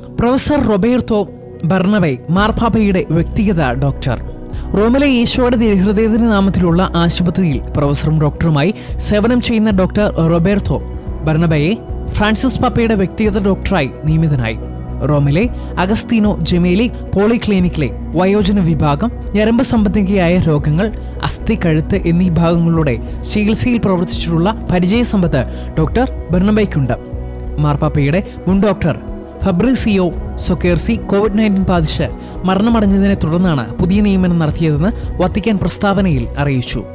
professor റൊബേർട്ടോ ബർണബൈ മാർപ്പാപ്പയുടെ വ്യക്തിഗത doctor റോമിലെ ഈശോയുടെ തിരുഹൃദയത്തിന്റെ നാമത്തിലുള്ള ആശുപത്രിയിൽ പ്രൊഫസറും ഡോക്ടറുമായി സേവനം ചെയ്യുന്ന ഡോക്ടർ റൊബേർട്ടോ ബർണബയെ ഫ്രാൻസിസ് പാപ്പയുടെ വ്യക്തിഗത ഡോക്ടറായി നിയമിതനായി റോമിലെ അഗസ്തീനോ ജമേലി പോളിക്ലിനിക്കിലെ വയോജന വിഭാഗം ഞരമ്പ് സംബന്ധിയായ രോഗങ്ങൾ അസ്ഥി കഴുത്ത് എന്നീ ഭാഗങ്ങളുടെ ചികിത്സയിൽ പ്രവർത്തിച്ചിട്ടുള്ള പരിചയസമ്പത്ത് ഡോക്ടർ ബർണബയ്ക്കുണ്ട് മാർപ്പാപ്പയുടെ മുൻ doctor Fabrizio Soccorsi COVID nineteen ബാധിച്ച് മരണമടഞ്ഞതിനെ തുടർന്നാണ് പുതിയ നിയമനം നടത്തിയതെന്ന് വത്തിക്കാൻ പ്രസ്താവനയിൽ അറിയിച്ചു